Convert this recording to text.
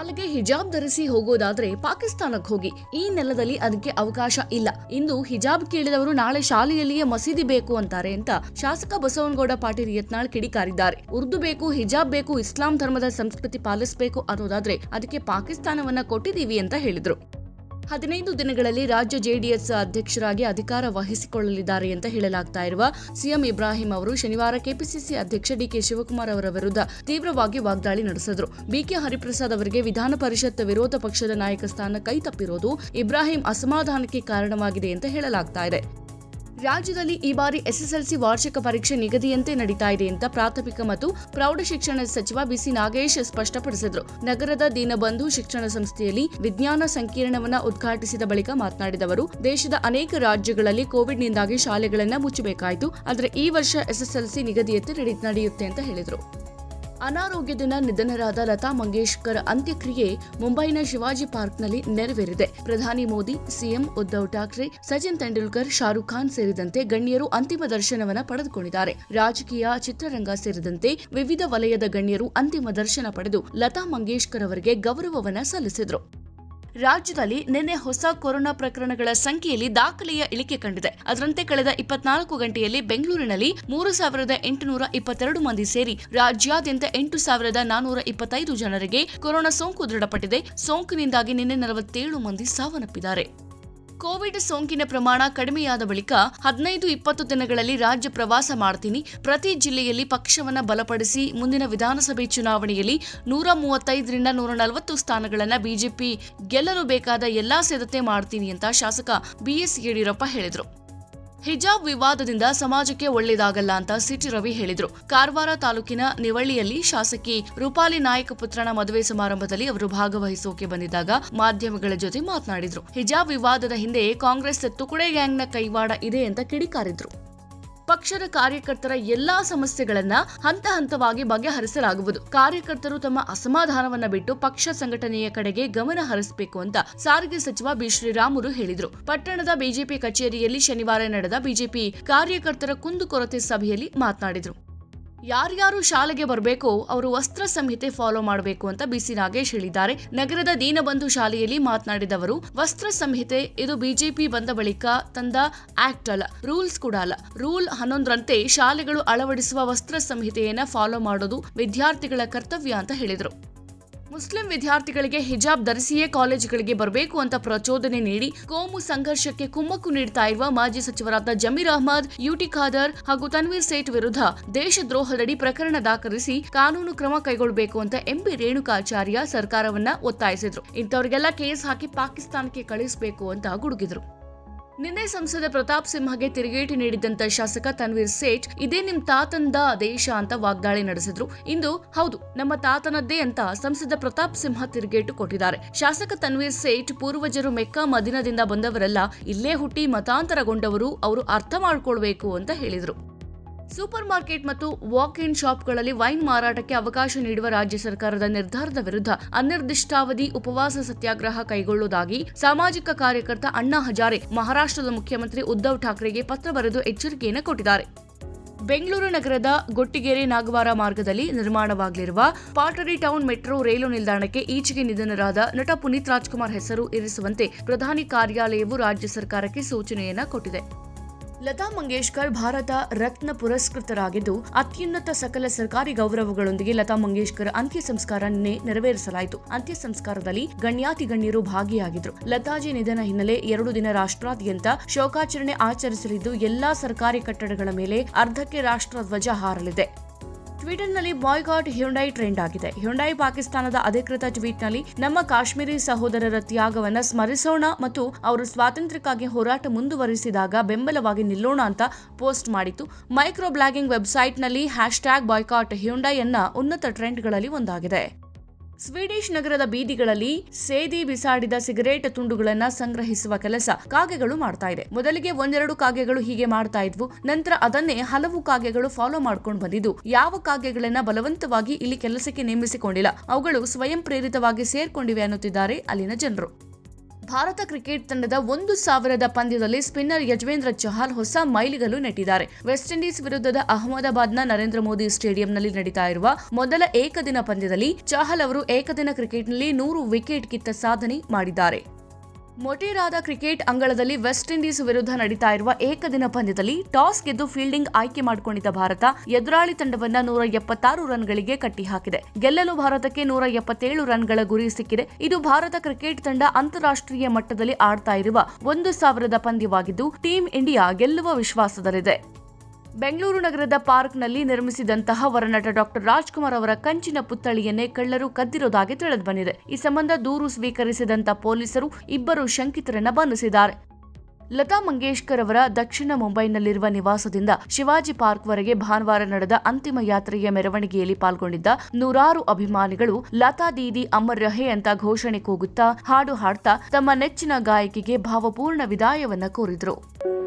ಶಾಲೆಗೆ ಹಿಜಾಬ್ ಧರಿಸಿ ಹೋಗೋದಾದ್ರೆ ಪಾಕಿಸ್ತಾನಕ್ಕೆ ಹೋಗಿ ಈ ನೆಲದಲ್ಲಿ ಅದಕ್ಕೆ ಅವಕಾಶ ಇಲ್ಲ ಇಂದು ಹಿಜಾಬ್ ಕೇಳಿದವರು ನಾಳೆ ಶಾಲೆಯಲ್ಲಿಯೇ ಮಸೀದಿ ಬೇಕು ಅಂತಾರೆ ಅಂತ ಶಾಸಕ ಬಸವನಗೌಡ ಪಾಟೀಲ್ ಯತ್ನಾಳ್ ಕಿಡಿಕಾರಿದ್ದಾರೆ ಉರ್ದು ಬೇಕು ಹಿಜಾಬ್ ಬೇಕು ಇಸ್ಲಾಂ ಧರ್ಮದ ಸಂಸ್ಕೃತಿ ಪಾಲಿಸಬೇಕು ಅನ್ನೋದಾದ್ರೆ ಅದಕ್ಕೆ ಪಾಕಿಸ್ತಾನವನ್ನ ಕೊಟ್ಟಿದೀವಿ ಅಂತ ಹೇಳಿದ್ರು ಹದಿನೈದು ದಿನಗಳಲ್ಲಿ ರಾಜ್ಯ ಜೆಡಿಎಸ್ ಅಧ್ಯಕ್ಷರಾಗಿ ಅಧಿಕಾರ ವಹಿಸಿಕೊಳ್ಳಲಿದ್ದಾರೆ ಅಂತ ಹೇಳಲಾಗ್ತಾ ಇರುವ ಸಿಎಂ ಇಬ್ರಾಹಿಂ ಅವರು ಶನಿವಾರ ಕೆಪಿಸಿಸಿ ಅಧ್ಯಕ್ಷ ಡಿಕೆ ಶಿವಕುಮಾರ್ ಅವರ ವಿರುದ್ಧ ತೀವ್ರವಾಗಿ ವಾಗ್ದಾಳಿ ನಡೆಸಿದ್ರು ಬಿಕೆ ಹರಿಪ್ರಸಾದ್ ಅವರಿಗೆ ವಿಧಾನ ಪರಿಷತ್ ವಿರೋಧ ಪಕ್ಷದ ನಾಯಕ ಸ್ಥಾನ ಕೈ ತಪ್ಪಿರೋದು ಇಬ್ರಾಹಿಂ ಅಸಮಾಧಾನಕ್ಕೆ ಕಾರಣವಾಗಿದೆ ಅಂತ ಹೇಳಲಾಗ್ತಾ ಇದೆ ರಾಜ್ಯದಲ್ಲಿ ಈ ಬಾರಿ ಎಸ್ಎಸ್ಎಲ್ಸಿ ವಾರ್ಷಿಕ ಪರೀಕ್ಷೆ ನಿಗದಿಯಂತೆ ನಡೀತಾ ಇದೆ ಅಂತ ಪ್ರಾಥಮಿಕ ಮತ್ತು ಪ್ರೌಢ ಶಿಕ್ಷಣ ಸಚಿವ ಬಿಸಿ ನಾಗೇಶ್ ಸ್ಪಷ್ಟಪಡಿಸಿದ್ರು ನಗರದ ದೀನಬಂಧು ಶಿಕ್ಷಣ ಸಂಸ್ಥೆಯಲ್ಲಿ ವಿಜ್ಞಾನ ಸಂಕೀರ್ಣವನ್ನ ಉದ್ಘಾಟಿಸಿದ ಬಳಿಕ ಮಾತನಾಡಿದ ಅವರು ದೇಶದ ಅನೇಕ ರಾಜ್ಯಗಳಲ್ಲಿ ಕೋವಿಡ್ನಿಂದಾಗಿ ಶಾಲೆಗಳನ್ನ ಮುಚ್ಚಬೇಕಾಯಿತು ಆದರೆ ಈ ವರ್ಷ ಎಸ್ಎಸ್ಎಲ್ಸಿ ನಿಗದಿಯಂತೆ ನಡೆ- ನಡೆಯುತ್ತೆ ಅಂತ ಹೇಳಿದರು ಅನಾರೋಗ್ಯದಿಂದ ನಿಧನರಾದ ಲತಾ ಮಂಗೇಶ್ಕರ್ ಅಂತ್ಯಕ್ರಿಯೆ ಮುಂಬೈನ ಶಿವಾಜಿ ಪಾರ್ಕ್ನಲ್ಲಿ ನೆರವೇರಿದೆ ಪ್ರಧಾನಿ ಮೋದಿ ಸಿಎಂ ಉದ್ಧವ್ ಠಾಕ್ರೆ ಸಚಿನ್ ತೆಂಡೂಲ್ಕರ್ ಶಾರುಖ್ ಖಾನ್ ಸೇರಿದಂತೆ ಗಣ್ಯರು ಅಂತಿಮ ದರ್ಶನವನ್ನ ಪಡೆದುಕೊಂಡಿದ್ದಾರೆ ರಾಜಕೀಯ ಚಿತ್ರರಂಗ ಸೇರಿದಂತೆ ವಿವಿಧ ವಲಯದ ಗಣ್ಯರು ಅಂತಿಮ ದರ್ಶನ ಪಡೆದು ಲತಾ ಮಂಗೇಶ್ಕರ್ ಅವರಿಗೆ ಗೌರವವನ್ನ ಸಲ್ಲಿಸಿದರು ರಾಜ್ಯದಲ್ಲಿ ನಿನ್ನೆ ಹೊಸ ಕೊರೋನಾ ಪ್ರಕರಣಗಳ ಸಂಖ್ಯೆಯಲ್ಲಿ ದಾಖಲೆಯ ಇಳಿಕೆ ಕಂಡಿದೆ ಅದರಂತೆ ಕಳೆದ ಇಪ್ಪತ್ನಾಲ್ಕು ಗಂಟೆಯಲ್ಲಿ ಬೆಂಗಳೂರಿನಲ್ಲಿ ಮೂರು ಸಾವಿರದ ಎಂಟುನೂರ ಇಪ್ಪತ್ತೆರಡು ಮಂದಿ ಸೇರಿ ರಾಜ್ಯಾದ್ಯಂತ ಎಂಟು ಸಾವಿರದ ನಾನೂರ ಇಪ್ಪತ್ತೈದು ಜನರಿಗೆ ಕೊರೋನಾ ಸೋಂಕು ದೃಢಪಟ್ಟಿದೆ ಸೋಂಕಿನಿಂದಾಗಿ ನಿನ್ನೆ ನಲವತ್ತೇಳು ಮಂದಿ ಸಾವನ್ನಪ್ಪಿದ್ದಾರೆ ಕೋವಿಡ್ ಸೋಂಕಿನ ಪ್ರಮಾಣ ಕಡಿಮೆಯಾದ ಬಳಿಕ ಹದಿನೈದು ಇಪ್ಪತ್ತು ದಿನಗಳಲ್ಲಿ ರಾಜ್ಯ ಪ್ರವಾಸ ಮಾಡ್ತೀನಿ ಪ್ರತಿ ಜಿಲ್ಲೆಯಲ್ಲಿ ಪಕ್ಷವನ್ನ ಬಲಪಡಿಸಿ ಮುಂದಿನ ವಿಧಾನಸಭೆ ಚುನಾವಣೆಯಲ್ಲಿ ನೂರ ಮೂವತ್ತೈದರಿಂದ ನೂರ ನಲವತ್ತು ಸ್ಥಾನಗಳನ್ನ ಬಿಜೆಪಿ ಗೆಲ್ಲಲು ಬೇಕಾದ ಎಲ್ಲಾ ಸಿದ್ಧತೆ ಮಾಡ್ತೀನಿ ಅಂತ ಶಾಸಕ ಬಿಎಸ್ ಯಡಿಯೂರಪ್ಪ ಹೇಳಿದರು ಹಿಜಾಬ್ ವಿವಾದದಿಂದ ಸಮಾಜಕ್ಕೆ ಒಳ್ಳೆಯದಾಗಲ್ಲ ಅಂತ ಸಿಟಿ ರವಿ ಹೇಳಿದ್ರು ಕಾರವಾರ ತಾಲೂಕಿನ ನಿವಳ್ಳಿಯಲ್ಲಿ ಶಾಸಕಿ ರೂಪಾಲಿ ನಾಯಕ ಪುತ್ರನ ಮದುವೆ ಸಮಾರಂಭದಲ್ಲಿ ಅವರು ಭಾಗವಹಿಸೋಕೆ ಬಂದಿದ್ದಾಗ ಮಾಧ್ಯಮಗಳ ಜೊತೆ ಮಾತನಾಡಿದ್ರು ಹಿಜಾಬ್ ವಿವಾದದ ಹಿಂದೆ ಕಾಂಗ್ರೆಸ್ ತುಕುಡೆ ಗ್ಯಾಂಗ್ನ ಕೈವಾಡ ಇದೆ ಅಂತ ಕಿಡಿಕಾರಿದ್ರು ಪಕ್ಷದ ಕಾರ್ಯಕರ್ತರ ಎಲ್ಲಾ ಸಮಸ್ಯೆಗಳನ್ನ ಹಂತ ಹಂತವಾಗಿ ಬಗೆಹರಿಸಲಾಗುವುದು ಕಾರ್ಯಕರ್ತರು ತಮ್ಮ ಅಸಮಾಧಾನವನ್ನ ಬಿಟ್ಟು ಪಕ್ಷ ಸಂಘಟನೆಯ ಕಡೆಗೆ ಗಮನ ಹರಿಸಬೇಕು ಅಂತ ಸಾರಿಗೆ ಸಚಿವ ಬಿ ಶ್ರೀರಾಮುಲು ಹೇಳಿದರು ಪಟ್ಟಣದ ಬಿಜೆಪಿ ಕಚೇರಿಯಲ್ಲಿ ಶನಿವಾರ ನಡೆದ ಬಿಜೆಪಿ ಕಾರ್ಯಕರ್ತರ ಕುಂದುಕೊರತೆ ಸಭೆಯಲ್ಲಿ ಮಾತನಾಡಿದರು ಯಾರ್ಯಾರು ಶಾಲೆಗೆ ಬರಬೇಕೋ ಅವರು ವಸ್ತ್ರ ಸಂಹಿತೆ ಫಾಲೋ ಮಾಡಬೇಕು ಅಂತ ಬಿಸಿ ನಾಗೇಶ್ ಹೇಳಿದ್ದಾರೆ ನಗರದ ದೀನಬಂಧು ಶಾಲೆಯಲ್ಲಿ ಮಾತನಾಡಿದ ಅವರು ವಸ್ತ್ರ ಸಂಹಿತೆ ಇದು ಬಿಜೆಪಿ ಬಂದ ಬಳಿಕ ತಂದ ಆಕ್ಟ್ ಅಲ್ಲ ರೂಲ್ಸ್ ಕೂಡ ಅಲ್ಲ ರೂಲ್ ಹನ್ನೊಂದರಂತೆ ಶಾಲೆಗಳು ಅಳವಡಿಸುವ ವಸ್ತ್ರ ಸಂಹಿತೆಯನ್ನ ಫಾಲೋ ಮಾಡೋದು ವಿದ್ಯಾರ್ಥಿಗಳ ಕರ್ತವ್ಯ ಅಂತ ಹೇಳಿದರು ಮುಸ್ಲಿಂ ವಿದ್ಯಾರ್ಥಿಗಳಿಗೆ ಹಿಜಾಬ್ ಧರಿಸಿಯೇ ಕಾಲೇಜುಗಳಿಗೆ ಬರಬೇಕು ಅಂತ ಪ್ರಚೋದನೆ ನೀಡಿ ಕೋಮು ಸಂಘರ್ಷಕ್ಕೆ ಕುಮ್ಮಕ್ಕು ನೀಡ್ತಾ ಇರುವ ಮಾಜಿ ಸಚಿವರಾದ ಜಮೀರ್ ಅಹಮದ್ ಯುಟಿ ಖಾದರ್ ಹಾಗೂ ತನ್ವೀರ್ ಸೇಠ್ ವಿರುದ್ಧ ದೇಶದ್ರೋಹದಡಿ ಪ್ರಕರಣ ದಾಖಲಿಸಿ ಕಾನೂನು ಕ್ರಮ ಕೈಗೊಳ್ಳಬೇಕು ಅಂತ ಎಂಪಿ ರೇಣುಕಾಚಾರ್ಯ ಸರ್ಕಾರವನ್ನ ಒತ್ತಾಯಿಸಿದ್ರು ಇಂಥವರಿಗೆಲ್ಲ ಕೇಸ್ ಹಾಕಿ ಪಾಕಿಸ್ತಾನಕ್ಕೆ ಕಳಿಸಬೇಕು ಅಂತ ಗುಡುಗಿದ್ರು ನಿನ್ನೆ ಸಂಸದ ಪ್ರತಾಪ್ ಸಿಂಹಗೆ ತಿರುಗೇಟು ನೀಡಿದಂತ ಶಾಸಕ ತನ್ವೀರ್ ಸೇಠ್ ಇದೇ ನಿಮ್ ತಾತಂದ ದೇಶ ಅಂತ ವಾಗ್ದಾಳಿ ನಡೆಸಿದ್ರು ಇಂದು ಹೌದು ನಮ್ಮ ತಾತನದ್ದೇ ಅಂತ ಸಂಸದ ಪ್ರತಾಪ್ ಸಿಂಹ ತಿರುಗೇಟು ಕೊಟ್ಟಿದ್ದಾರೆ ಶಾಸಕ ತನ್ವೀರ್ ಸೇಠ್ ಪೂರ್ವಜರು ಮೆಕ್ಕಾ ಮದಿನದಿಂದ ಬಂದವರಲ್ಲ ಇಲ್ಲೇ ಹುಟ್ಟಿ ಮತಾಂತರಗೊಂಡವರು ಅವರು ಅರ್ಥ ಮಾಡ್ಕೊಳ್ಬೇಕು ಅಂತ ಹೇಳಿದ್ರು ಸೂಪರ್ ಮಾರ್ಕೆಟ್ ಮತ್ತು ವಾಕ್ ಇನ್ ಶಾಪ್ಗಳಲ್ಲಿ ವೈನ್ ಮಾರಾಟಕ್ಕೆ ಅವಕಾಶ ನೀಡುವ ರಾಜ್ಯ ಸರ್ಕಾರದ ನಿರ್ಧಾರದ ವಿರುದ್ಧ ಅನಿರ್ದಿಷ್ಟಾವಧಿ ಉಪವಾಸ ಸತ್ಯಾಗ್ರಹ ಕೈಗೊಳ್ಳುವುದಾಗಿ ಸಾಮಾಜಿಕ ಕಾರ್ಯಕರ್ತ ಅಣ್ಣಾ ಹಜಾರೆ ಮಹಾರಾಷ್ಟ್ರದ ಮುಖ್ಯಮಂತ್ರಿ ಉದ್ಧವ್ ಠಾಕ್ರೆಗೆ ಪತ್ರ ಬರೆದು ಎಚ್ಚರಿಕೆಯನ್ನು ಕೊಟ್ಟಿದ್ದಾರೆ ಬೆಂಗಳೂರು ನಗರದ ಗೊಟ್ಟಿಗೆರೆ ನಾಗವಾರ ಮಾರ್ಗದಲ್ಲಿ ನಿರ್ಮಾಣವಾಗಲಿರುವ ಪಾಟರಿ ಟೌನ್ ಮೆಟ್ರೋ ರೈಲು ನಿಲ್ದಾಣಕ್ಕೆ ಈಚೆಗೆ ನಿಧನರಾದ ನಟ ಪುನೀತ್ ರಾಜ್ಕುಮಾರ್ ಹೆಸರು ಇರಿಸುವಂತೆ ಪ್ರಧಾನಿ ಕಾರ್ಯಾಲಯವು ರಾಜ್ಯ ಸರ್ಕಾರಕ್ಕೆ ಸೂಚನೆಯನ್ನ ಕೊಟ್ಟಿದೆ ಲತಾ ಮಂಗೇಶ್ಕರ್ ಭಾರತ ರತ್ನ ಪುರಸ್ಕೃತರಾಗಿದ್ದು ಅತ್ಯುನ್ನತ ಸಕಲ ಸರ್ಕಾರಿ ಗೌರವಗಳೊಂದಿಗೆ ಲತಾ ಮಂಗೇಶ್ಕರ್ ಅಂತ್ಯ ಸಂಸ್ಕಾರ ನಿನ್ನೆ ನೆರವೇರಿಸಲಾಯಿತು ಅಂತ್ಯ ಸಂಸ್ಕಾರದಲ್ಲಿ ಗಣ್ಯಾತಿ ಗಣ್ಯರು ಭಾಗಿಯಾಗಿದ್ರು ಲತಾಜಿ ನಿಧನ ಹಿನ್ನೆಲೆ ಎರಡು ದಿನ ರಾಷ್ಟ್ರಾದ್ಯಂತ ಶೋಕಾಚರಣೆ ಆಚರಿಸಲಿದ್ದು ಎಲ್ಲಾ ಸರ್ಕಾರಿ ಕಟ್ಟಡಗಳ ಮೇಲೆ ಅರ್ಧಕ್ಕೆ ರಾಷ್ಟ್ರ ಧ್ವಜ ಹಾರಲಿದೆ ಟ್ವಿಟರ್ನಲ್ಲಿ ಬಾಯ್ಕಾಟ್ ಹ್ಯುಂಡೈ ಟ್ರೆಂಡ್ ಆಗಿದೆ ಹ್ಯುಂಡೈ ಪಾಕಿಸ್ತಾನದ ಅಧಿಕೃತ ಟ್ವೀಟ್ನಲ್ಲಿ ನಮ್ಮ ಕಾಶ್ಮೀರಿ ಸಹೋದರರ ತ್ಯಾಗವನ್ನ ಸ್ಮರಿಸೋಣ ಮತ್ತು ಅವರು ಸ್ವಾತಂತ್ರ್ಯಕ್ಕಾಗಿ ಹೋರಾಟ ಮುಂದುವರಿಸಿದಾಗ ಬೆಂಬಲವಾಗಿ ನಿಲ್ಲೋಣ ಅಂತ ಪೋಸ್ಟ್ ಮಾಡಿತು ಮೈಕ್ರೋ ಬ್ಲಾಗಿಂಗ್ ವೆಬ್ಸೈಟ್ನಲ್ಲಿ ಹ್ಯಾಶ್ಟ್ಯಾಗ್ ಬಾಯ್ಕಾಟ್ ಹ್ಯುಂಡೈ ಅನ್ನ ಉನ್ನತ ಟ್ರೆಂಡ್ಗಳಲ್ಲಿ ಒಂದಾಗಿದೆ ಸ್ವೀಡಿಷ್ ನಗರದ ಬೀದಿಗಳಲ್ಲಿ ಸೇದಿ ಬಿಸಾಡಿದ ಸಿಗರೇಟ್ ತುಂಡುಗಳನ್ನ ಸಂಗ್ರಹಿಸುವ ಕೆಲಸ ಕಾಗೆಗಳು ಮಾಡ್ತಾ ಇದೆ ಮೊದಲಿಗೆ ಒಂದೆರಡು ಕಾಗೆಗಳು ಹೀಗೆ ಮಾಡ್ತಾ ಇದ್ವು ನಂತರ ಅದನ್ನೇ ಹಲವು ಕಾಗೆಗಳು ಫಾಲೋ ಮಾಡ್ಕೊಂಡು ಬಂದಿದ್ದು ಯಾವ ಕಾಗೆಗಳನ್ನ ಬಲವಂತವಾಗಿ ಇಲ್ಲಿ ಕೆಲಸಕ್ಕೆ ನೇಮಿಸಿಕೊಂಡಿಲ್ಲ ಅವುಗಳು ಸ್ವಯಂ ಪ್ರೇರಿತವಾಗಿ ಸೇರ್ಕೊಂಡಿವೆ ಅನ್ನುತ್ತಿದ್ದಾರೆ ಅಲ್ಲಿನ ಜನರು ಭಾರತ ಕ್ರಿಕೆಟ್ ತಂಡದ ಒಂದು ಸಾವಿರದ ಪಂದ್ಯದಲ್ಲಿ ಸ್ಪಿನ್ನರ್ ಯಜವೇಂದ್ರ ಚಹಲ್ ಹೊಸ ಮೈಲಿಗಲ್ಲು ನೆಟ್ಟಿದ್ದಾರೆ ವೆಸ್ಟ್ ಇಂಡೀಸ್ ವಿರುದ್ಧದ ಅಹಮದಾಬಾದ್ನ ನರೇಂದ್ರ ಮೋದಿ ಸ್ಟೇಡಿಯಂನಲ್ಲಿ ನಡೀತಾ ಇರುವ ಮೊದಲ ಏಕದಿನ ಪಂದ್ಯದಲ್ಲಿ ಚಹಲ್ ಅವರು ಏಕದಿನ ಕ್ರಿಕೆಟ್ನಲ್ಲಿ ನೂರು ವಿಕೆಟ್ ಕಿತ್ತ ಸಾಧನೆ ಮಾಡಿದ್ದಾರೆ ಮೊಟೇರಾದ ಕ್ರಿಕೆಟ್ ಅಂಗಳದಲ್ಲಿ ವೆಸ್ಟ್ ಇಂಡೀಸ್ ವಿರುದ್ಧ ನಡೀತಾ ಇರುವ ಏಕದಿನ ಪಂದ್ಯದಲ್ಲಿ ಟಾಸ್ ಗೆದ್ದು ಫೀಲ್ಡಿಂಗ್ ಆಯ್ಕೆ ಮಾಡಿಕೊಂಡಿದ್ದ ಭಾರತ ಎದುರಾಳಿ ತಂಡವನ್ನ ನೂರ ಎಪ್ಪತ್ತಾರು ರನ್ಗಳಿಗೆ ಕಟ್ಟಿಹಾಕಿದೆ ಗೆಲ್ಲಲು ಭಾರತಕ್ಕೆ ನೂರ ಎಪ್ಪತ್ತೇಳು ರನ್ಗಳ ಗುರಿ ಸಿಕ್ಕಿದೆ ಇದು ಭಾರತ ಕ್ರಿಕೆಟ್ ತಂಡ ಅಂತಾರಾಷ್ಟ್ರೀಯ ಮಟ್ಟದಲ್ಲಿ ಆಡ್ತಾ ಇರುವ ಒಂದು ಸಾವಿರದ ಪಂದ್ಯವಾಗಿದ್ದು ಟೀಂ ಇಂಡಿಯಾ ಗೆಲ್ಲುವ ವಿಶ್ವಾಸದಲ್ಲಿದೆ ಬೆಂಗಳೂರು ನಗರದ ಪಾರ್ಕ್ನಲ್ಲಿ ನಿರ್ಮಿಸಿದಂತಹ ವರನಟ ಡಾಕ್ಟರ್ ರಾಜ್ಕುಮಾರ್ ಅವರ ಕಂಚಿನ ಪುತ್ಥಳಿಯನ್ನೇ ಕಳ್ಳರು ಕದ್ದಿರೋದಾಗಿ ತಿಳಿದುಬಂದಿದೆ ಈ ಸಂಬಂಧ ದೂರು ಸ್ವೀಕರಿಸಿದಂತ ಪೊಲೀಸರು ಇಬ್ಬರು ಶಂಕಿತರನ್ನ ಬಂಧಿಸಿದ್ದಾರೆ ಲತಾ ಮಂಗೇಶ್ಕರ್ ಅವರ ದಕ್ಷಿಣ ಮುಂಬೈನಲ್ಲಿರುವ ನಿವಾಸದಿಂದ ಶಿವಾಜಿ ಪಾರ್ಕ್ವರೆಗೆ ಭಾನುವಾರ ನಡೆದ ಅಂತಿಮ ಯಾತ್ರೆಯ ಮೆರವಣಿಗೆಯಲ್ಲಿ ಪಾಲ್ಗೊಂಡಿದ್ದ ನೂರಾರು ಅಭಿಮಾನಿಗಳು ಲತಾ ದೀದಿ ಅಮರ್ ರಹೆ ಅಂತ ಘೋಷಣೆ ಕೂಗುತ್ತಾ ಹಾಡು ಹಾಡ್ತಾ ತಮ್ಮ ನೆಚ್ಚಿನ ಗಾಯಕಿಗೆ ಭಾವಪೂರ್ಣ ವಿದಾಯವನ್ನ ಕೋರಿದ್ರು